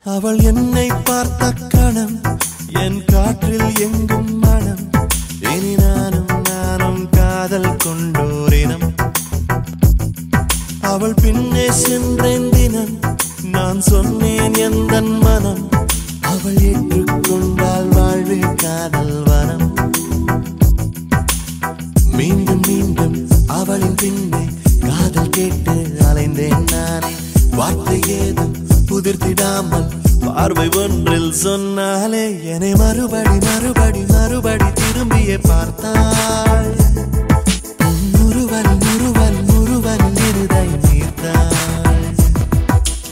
அவள் என்னை பார்த்த கணம் என் காற்றில் எங்கும் மனம் இனி நானும் நானும் காதல் கொண்டோரினம் அவள் பின்னே சென்றேன் தினம் நான் சொன்னேன் எந்த மனம் அவள் ஏற்றுக்கொண்டால் வாழ்வில் காதல் வனம் மீண்டும் மீண்டும் அவளின் பின்னே காதல் கேட்டு அலைந்தேன் நானே வார்த்தை ஏதும் புதிர்த்திடாமல் பார்வை ஒன்றில் சொன்னாலே என்னை மறுபடி மறுபடி மறுபடி திரும்பியே பார்த்தாள்